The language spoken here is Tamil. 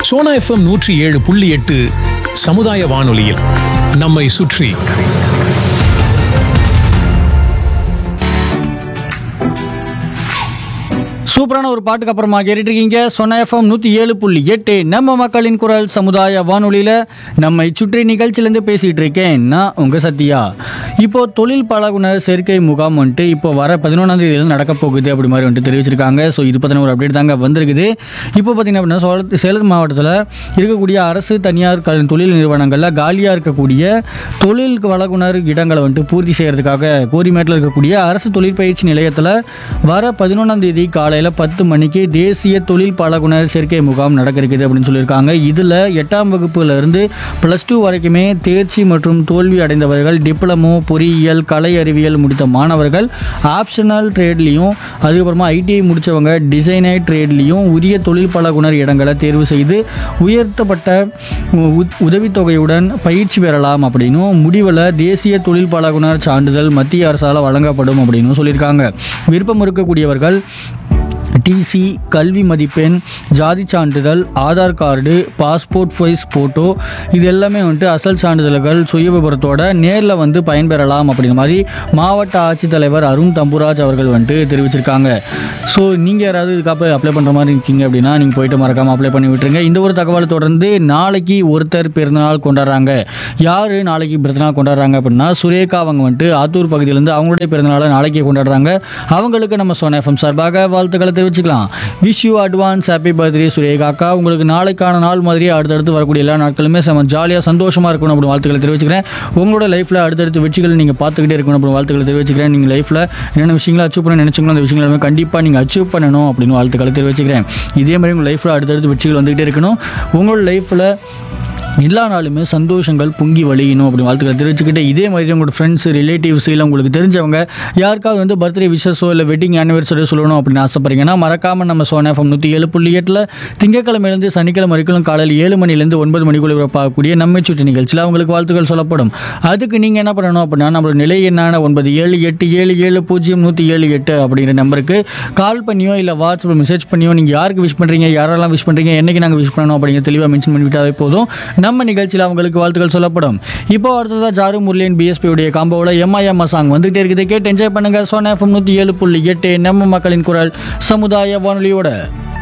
சோனா எஃப்எம் நூற்றி ஏழு புள்ளி எட்டு சமுதாய வானொலியில் நம்மை சுற்றி சூப்பரான ஒரு பாட்டுக்கு அப்புறமா கேட்டுட்டு இருக்கீங்க சொன்ன எஃப்எம் நூற்றி ஏழு புள்ளி எட்டு நம்ம மக்களின் குரல் சமுதாய வானொலியில் நம்மை சுற்றி நிகழ்ச்சியிலேருந்து பேசிகிட்டு இருக்கேன் நான் உங்கள் சத்யா இப்போ தொழில் பழகுனர் சேர்க்கை முகாம் வந்துட்டு இப்போ வர பதினொன்றாம் தேதியில நடக்க போகுது அப்படி மாதிரி வந்துட்டு தெரிவிச்சிருக்காங்க ஸோ இது பற்றின ஒரு அப்டேட் தாங்க வந்திருக்குது இப்போ பார்த்தீங்கன்னா அப்படின்னா சோழ சேலம் மாவட்டத்தில் இருக்கக்கூடிய அரசு தனியார் கல் தொழில் நிறுவனங்களில் காலியாக இருக்கக்கூடிய தொழில் வழங்குனர் இடங்களை வந்துட்டு பூர்த்தி செய்கிறதுக்காக கோரிமேட்டில் இருக்கக்கூடிய அரசு தொழிற்பயிற்சி நிலையத்தில் வர பதினொன்றாம் தேதி காலையில் பத்து மணிக்கு தேசிய தொழில் பழகுனர் சேர்க்கை முகாம் நடக்க இருக்குது அப்படின்னு சொல்லியிருக்காங்க இதில் எட்டாம் வகுப்புல இருந்து ப்ளஸ் டூ வரைக்குமே தேர்ச்சி மற்றும் தோல்வி அடைந்தவர்கள் டிப்ளமோ பொறியியல் கலை அறிவியல் முடித்த மாணவர்கள் ஆப்ஷனல் ட்ரேட்லேயும் அதுக்கப்புறமா ஐடிஐ முடித்தவங்க டிசைனர் ட்ரேட்லேயும் உரிய தொழில் பழகுனர் இடங்களை தேர்வு செய்து உயர்த்தப்பட்ட உ- உதவித்தொகையுடன் பயிற்சி பெறலாம் அப்படின்னும் முடிவில் தேசிய தொழில் பழகுனர் சான்றிதழ் மத்திய அரசால் வழங்கப்படும் அப்படின்னு சொல்லியிருக்காங்க விருப்பம் இருக்கக்கூடியவர்கள் டிசி கல்வி மதிப்பெண் ஜாதி சான்றிதழ் Aadhaar card passport size photo இது எல்லாமே வந்துட்டு அசல் சான்றிதழ்கள் சுய விபரத்தோட நேரில் வந்து பயன்பெறலாம் அப்படிங்கிற மாதிரி மாவட்ட ஆட்சித்தலைவர் அருண் தம்புராஜ் அவர்கள் வந்துட்டு தெரிவிச்சிருக்காங்க ஸோ நீங்கள் யாராவது இதுக்காக அப்ளை பண்ணுற மாதிரி இருக்கீங்க அப்படின்னா நீங்கள் போயிட்டு மறக்காமல் அப்ளை பண்ணி விட்டுருங்க இந்த ஒரு தகவலை தொடர்ந்து நாளைக்கு ஒருத்தர் பிறந்தநாள் கொண்டாடுறாங்க யார் நாளைக்கு பிறந்தநாள் கொண்டாடுறாங்க அப்படின்னா சுரேகா அவங்க வந்துட்டு ஆத்தூர் பகுதியிலேருந்து அவங்களுடைய பிறந்தநாளை நாளைக்கு கொண்டாடுறாங்க அவங்களுக்கு நம்ம சோனா எஃப்எம் சார்பாக வாழ்த்துக்களை தெரிவிச்சுக்கலாம் wish you advance happy birthday சுரேகாக்கா உங்களுக்கு நாளைக்கான நாள் மாதிரி அடுத்தடுத்து வரக்கூடிய எல்லா நாட்களுமே செம ஜாலியாக சந்தோஷமாக இருக்கணும் அப்படின்னு வாழ்த்துக்களை தெரிவிச்சுக்கிறேன் உங்களோட லைஃப்பில் அடுத்தடுத்த வெற்றிகள் நீங்கள் பார்த்துக்கிட்டே இருக்கணும் அப்படின்னு வாழ்த்துக்களை தெரிவிச்சுக்கிறேன் நீங்கள் லைஃப்பில் என்னென்ன விஷயங்களை அச்சீவ் பண்ண நினச்சிங்களோ அந்த விஷயங்கள் எல்லாமே கண்டிப்பாக நீங்கள் அச்சீவ் பண்ணணும் அப்படின்னு வாழ்த்துக்களை தெரிவிச்சுக்கிறேன் இதே மாதிரி உங்கள் லைஃப்பில் அடுத்தடுத்து வெற்றிகள் வந்துகிட்டே இருக்கணும் உங்களோட லைஃப்பில் எல்லா நாளுமே சந்தோஷங்கள் பொங்கி வழியணும் அப்படி வாழ்த்துக்களை தெரிவிச்சுக்கிட்டு இதே மாதிரி உங்களோட ஃப்ரெண்ட்ஸ் ரிலேட்டிவ்ஸ் இல்லை உங்களுக்கு தெரிஞ்சவங்க யாருக்காவது வந்து பர்த்டே விஷஸோ இல்லை வெட்டிங் ஆனிவர்சரி சொல்லணும் அப்படின்னு ஆசைப்படுறீங்கன்னா மறக்காமல் நம்ம சோனா எஃப்எம் நூற்றி ஏழு புள்ளி எட்டில் திங்கக்கிழமையிலேருந்து சனிக்கிழமை வரைக்கும் காலையில் ஏழு மணிலேருந்து ஒன்பது மணிக்குள்ள பார்க்கக்கூடிய நம்மை சுற்றி நிகழ்ச்சியில் அவங்களுக்கு வாழ்த்துக்கள் சொல்லப்படும் அதுக்கு நீங்கள் என்ன பண்ணணும் அப்படின்னா நம்மளோட நிலை என்னான ஒன்பது ஏழு எட்டு ஏழு ஏழு பூஜ்ஜியம் நூற்றி ஏழு எட்டு அப்படிங்கிற நம்பருக்கு கால் பண்ணியோ இல்லை வாட்ஸ்அப்பில் மெசேஜ் பண்ணியோ நீங்கள் யாருக்கு விஷ் பண்ணுறீங்க யாரெல்லாம் விஷ் பண்ணுறீங்க என்னைக்கு நாங்கள் விஷ் பண்ணணும் அப்படிங்கிற தெளிவாக மென்ஷன் பண்ணிவிட்டாவே போதும் நம்ம நிகழ்ச்சியில் அவங்களுக்கு வாழ்த்துக்கள் சொல்லப்படும் இப்போ அடுத்ததாக ஜாரு முரளியன் பிஎஸ்பி உடைய காம்போவில் எம்ஐஎம் சாங் வந்துகிட்டே இருக்குது கேட்டு என்ஜாய் பண்ணுங்க சோனா எஃப்எம் நூற்றி ஏழு புள்ளி எட்டு நம்ம மக்களின் குரல் சமுதாய வானொலியோட